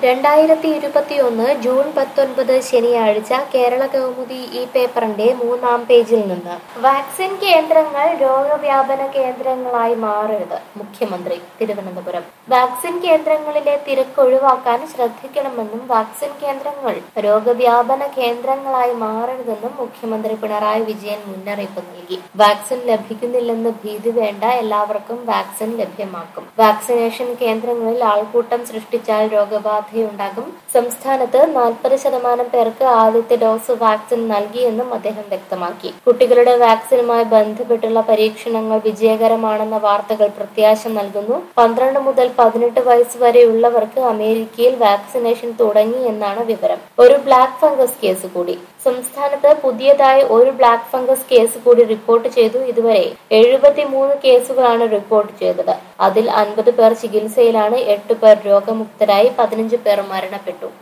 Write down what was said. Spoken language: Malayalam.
രണ്ടായിരത്തി ഇരുപത്തിയൊന്ന് ജൂൺ പത്തൊൻപത് ശനിയാഴ്ച കേരള കൗമുദി ഈ പേപ്പറിന്റെ മൂന്നാം പേജിൽ നിന്ന് വാക്സിൻ കേന്ദ്രങ്ങൾ രോഗവ്യാപന കേന്ദ്രങ്ങളായി മാറരുത് മുഖ്യമന്ത്രി തിരുവനന്തപുരം വാക്സിൻ കേന്ദ്രങ്ങളിലെ തിരക്ക് ഒഴിവാക്കാൻ ശ്രദ്ധിക്കണമെന്നും വാക്സിൻ കേന്ദ്രങ്ങൾ രോഗവ്യാപന കേന്ദ്രങ്ങളായി മാറരുതെന്നും മുഖ്യമന്ത്രി പിണറായി വിജയൻ മുന്നറിയിപ്പ് നൽകി വാക്സിൻ ലഭിക്കുന്നില്ലെന്ന് ഭീതി വേണ്ട എല്ലാവർക്കും വാക്സിൻ ലഭ്യമാക്കും വാക്സിനേഷൻ കേന്ദ്രങ്ങളിൽ ആൾക്കൂട്ടം സൃഷ്ടിച്ചാൽ രോഗബാധയുണ്ടാകും സംസ്ഥാനത്ത് നാൽപ്പത് ശതമാനം പേർക്ക് ആദ്യത്തെ ഡോസ് വാക്സിൻ നൽകിയെന്നും അദ്ദേഹം വ്യക്തമാക്കി കുട്ടികളുടെ വാക്സിനുമായി ബന്ധപ്പെട്ടുള്ള പരീക്ഷണങ്ങൾ വിജയകരമാണെന്ന വാർത്തകൾ പ്രത്യാശ നൽകുന്നു പന്ത്രണ്ട് മുതൽ പതിനെട്ട് വയസ്സ് വരെയുള്ളവർക്ക് അമേരിക്കയിൽ വാക്സിനേഷൻ തുടങ്ങി എന്നാണ് വിവരം ഒരു ബ്ലാക്ക് ഫംഗസ് കേസ് കൂടി സംസ്ഥാനത്ത് പുതിയതായി ഒരു ബ്ലാക്ക് ഫംഗസ് കേസ് കൂടി റിപ്പോർട്ട് ചെയ്തു ഇതുവരെ എഴുപത്തിമൂന്ന് കേസുകളാണ് റിപ്പോർട്ട് ചെയ്തത് അതിൽ അൻപത് പേർ ചികിത്സയിലാണ് എട്ട് പേർ രോഗമുക്തരായി പതിനഞ്ച് പേർ മരണപ്പെട്ടു